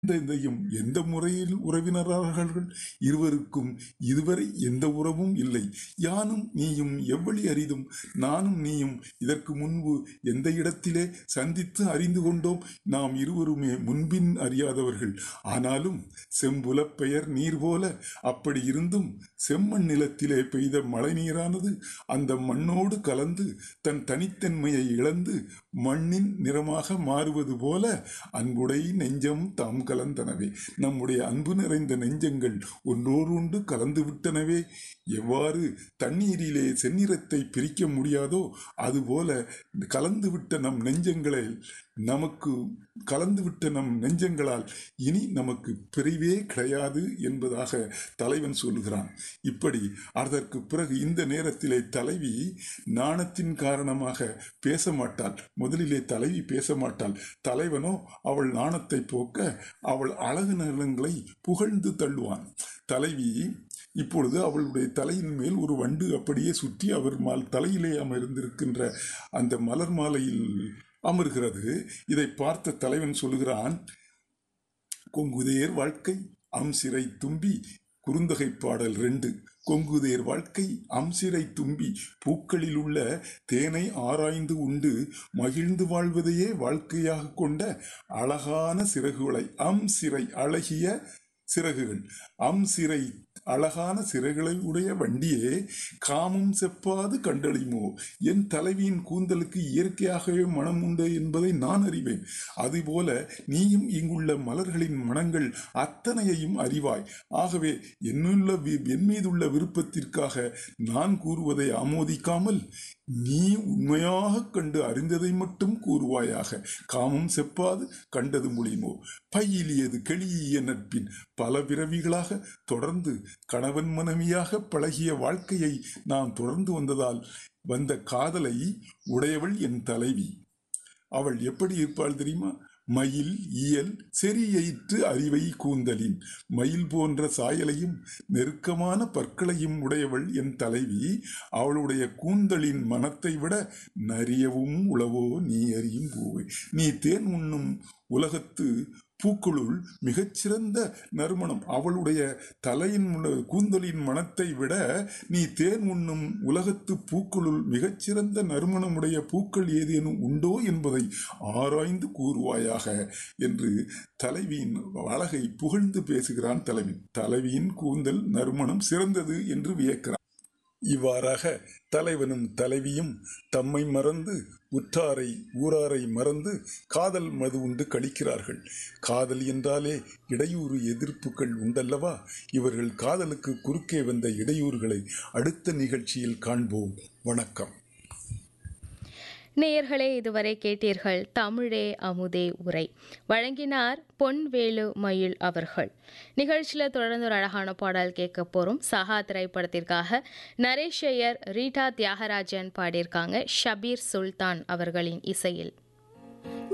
இதையும் எந்த முறையில் உறவினரார்கள் இருவருக்கும் இதுவரை எந்த உறவும் இல்லை யானும் நீயும் எவ்வளி அரிதும் நானும் நீயும் இதற்கு முன்பு எந்த இடத்திலே சந்தித்து அறிந்து கொண்டோம் நாம் இருவருமே முன்பின் அறியாதவர்கள் ஆனாலும் செம்புலப் பெயர் நீர் போல அப்படி இருந்தும் செம்மண் நிலத்திலே பெய்த மழை நீரானது அந்த மண்ணோடு கலந்து தன் தனித்தன்மையை இழந்து மண்ணின் நிறமாக மாறுவது போல அன்புடை நெஞ்சம் தாம் கலந்தனவே நம்முடைய அன்பு நிறைந்த நெஞ்சங்கள் ஒன்றோடு கலந்து விட்டனவே எவ்வாறு தண்ணீரிலே செந்நிறத்தை பிரிக்க முடியாதோ அதுபோல கலந்துவிட்ட நம் நெஞ்சங்களை நமக்கு கலந்துவிட்ட நம் நெஞ்சங்களால் இனி நமக்கு பிரிவே கிடையாது என்பதாக தலைவன் சொல்லுகிறான் இப்படி அதற்கு பிறகு இந்த நேரத்திலே தலைவி நாணத்தின் காரணமாக பேச மாட்டாள் முதலிலே தலைவி பேச மாட்டாள் தலைவனோ அவள் நாணத்தை போக்க அவள் அழகு நலங்களை புகழ்ந்து தள்ளுவான் தலைவி இப்பொழுது அவளுடைய தலையின் மேல் ஒரு வண்டு அப்படியே சுற்றி அவர் மால் தலையிலே அமர்ந்திருக்கின்ற அந்த மலர் மாலையில் அமர்கிறது இதை பார்த்த தலைவன் சொல்லுகிறான் கொங்குதேர் வாழ்க்கை அம்சிறை தும்பி குறுந்தொகை பாடல் ரெண்டு கொங்குதேர் வாழ்க்கை அம்சிறை தும்பி பூக்களில் உள்ள தேனை ஆராய்ந்து உண்டு மகிழ்ந்து வாழ்வதையே வாழ்க்கையாக கொண்ட அழகான சிறகுகளை அம் சிறை அழகிய சிறகுகள் அம் சிறை அழகான சிறைகளை உடைய வண்டியே காமம் செப்பாது கண்டழிமோ என் தலைவியின் கூந்தலுக்கு இயற்கையாகவே மனம் உண்டு என்பதை நான் அறிவேன் அதுபோல நீயும் இங்குள்ள மலர்களின் மனங்கள் அத்தனையையும் அறிவாய் ஆகவே என்னுள்ள என் மீதுள்ள விருப்பத்திற்காக நான் கூறுவதை ஆமோதிக்காமல் நீ உண்மையாக கண்டு அறிந்ததை மட்டும் கூறுவாயாக காமம் செப்பாது கண்டது முடியுமோ பையிலியது கெளிய நட்பின் பல பிறவிகளாக தொடர்ந்து கணவன் மனைவியாக பழகிய வாழ்க்கையை நாம் தொடர்ந்து வந்ததால் வந்த காதலை உடையவள் என் தலைவி அவள் எப்படி இருப்பாள் தெரியுமா மயில் இயல் செறியயிற்று அறிவை கூந்தலின் மயில் போன்ற சாயலையும் நெருக்கமான பற்களையும் உடையவள் என் தலைவி அவளுடைய கூந்தலின் மனத்தை விட நறியவும் உளவோ நீ அறியும் பூவை நீ தேன் உண்ணும் உலகத்து பூக்களுள் மிகச்சிறந்த நறுமணம் அவளுடைய தலையின் கூந்தலின் மனத்தை விட நீ தேன் உண்ணும் உலகத்து பூக்களுள் மிகச்சிறந்த நறுமணமுடைய பூக்கள் ஏதேனும் உண்டோ என்பதை ஆராய்ந்து கூறுவாயாக என்று தலைவியின் அழகை புகழ்ந்து பேசுகிறான் தலைவி தலைவியின் கூந்தல் நறுமணம் சிறந்தது என்று வியக்கிறான் இவ்வாறாக தலைவனும் தலைவியும் தம்மை மறந்து உற்றாரை ஊராரை மறந்து காதல் மது உண்டு கழிக்கிறார்கள் காதல் என்றாலே இடையூறு எதிர்ப்புகள் உண்டல்லவா இவர்கள் காதலுக்கு குறுக்கே வந்த இடையூறுகளை அடுத்த நிகழ்ச்சியில் காண்போம் வணக்கம் நேயர்களே இதுவரை கேட்டீர்கள் தமிழே அமுதே உரை வழங்கினார் பொன்வேலு மயில் அவர்கள் நிகழ்ச்சியில் தொடர்ந்து ஒரு அழகான பாடல் கேட்க போகிறோம் சஹா திரைப்படத்திற்காக நரேஷ் ஐயர் ரீட்டா தியாகராஜன் பாடியிருக்காங்க ஷபீர் சுல்தான் அவர்களின் இசையில்